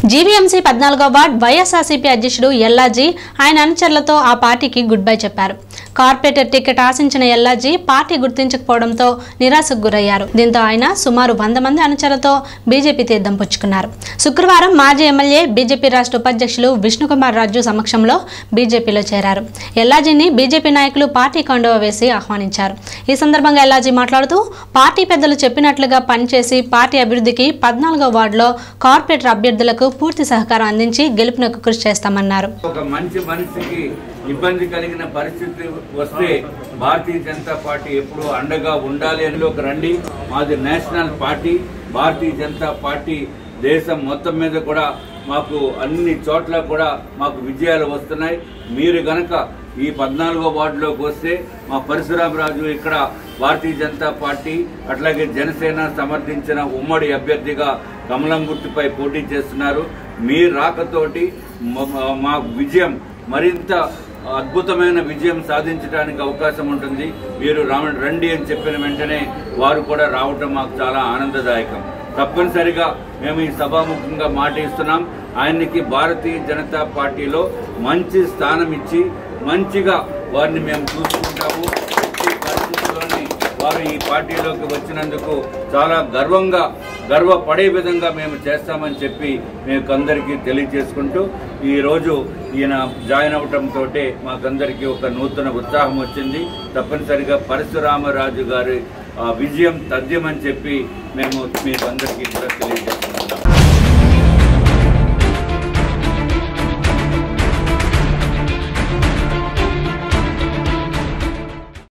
GVMC పద్నాలుగో ward YSRCP అధ్యక్షుడు ఎల్లాజీ ఆయన అనుచరులతో ఆ పార్టీకి గుడ్ బై చెప్పారు కార్పొరేటర్ టికెట్ ఆశించిన ఎల్లాజీ పార్టీ గుర్తించకపోవడంతో నిరాశకు గురయ్యారు దీంతో ఆయన సుమారు వంద మంది అనుచరులతో బీజేపీ తీర్థం పుచ్చుకున్నారు శుక్రవారం మాజీ ఎమ్మెల్యే బీజేపీ రాష్ట్ర ఉపాధ్యక్షులు విష్ణుకుమార్ రాజు సమక్షంలో బీజేపీలో చేరారు ఎల్లాజీని బీజేపీ నాయకులు పార్టీ కండువ వేసి ఆహ్వానించారు ఈ సందర్భంగా ఎల్లాజీ మాట్లాడుతూ పార్టీ పెద్దలు చెప్పినట్లుగా పనిచేసి పార్టీ అభివృద్ధికి పద్నాలుగో వార్డులో కార్పొరేటర్ అభ్యర్థులకు పూర్తి సహకారం అందించి గెలుపునకు కృషి చేస్తామన్నారు ఒక మంచి మనిషికి ఇబ్బంది కలిగిన పరిస్థితి వస్తే భారతీయ జనతా పార్టీ ఎప్పుడు అండగా ఉండాలి అని ఒక రండి మాది national party Bharatiya Janata Party దేశం మొత్తం మీద కూడా మాకు అన్ని చోట్ల కూడా మాకు విజయాలు వస్తున్నాయి మీరు గనక ఈ పద్నాలుగో వార్డులోకి వస్తే మా పరశురామరాజు ఇక్కడ భారతీయ జనతా పార్టీ అట్లాగే జనసేన సమర్థించిన ఉమ్మడి అభ్యర్థిగా కమలం గుర్తుపై పోటీ చేస్తున్నారు మీ రాకతోటి మ- మా విజయం మరింత అద్భుతమైన విజయం సాధించడానికి అవకాశం ఉంటుంది మీరు రామ రండి అని చెప్పిన వెంటనే వారు కూడా రావటం మాకు చాలా ఆనందదాయకం తప్పనిసరిగా మేము ఈ సభాముఖంగా మాట ఇస్తున్నాం ఆయనకి భారతీయ జనతా పార్టీలో మంచి స్థానం ఇచ్చి మంచిగా వారిని మేము చూసుకుంటాము ఈ పరిస్థితుల్లోని వారు ఈ పార్టీలోకి వచ్చినందుకు చాలా గర్వంగా గర్వపడే విధంగా మేము చేస్తామని చెప్పి మీకు అందరికీ తెలియజేసుకుంటూ ఈ రోజు ఈయన జాయిన్ అవటంతో మాకందరికీ ఒక నూతన ఉత్సాహం వచ్చింది తప్పనిసరిగా పరశురామరాజు గారి ఆ, విజయం తథ్యమని చెప్పి మేము మీకు అందరికీ కూడా తెలియజేస్తాం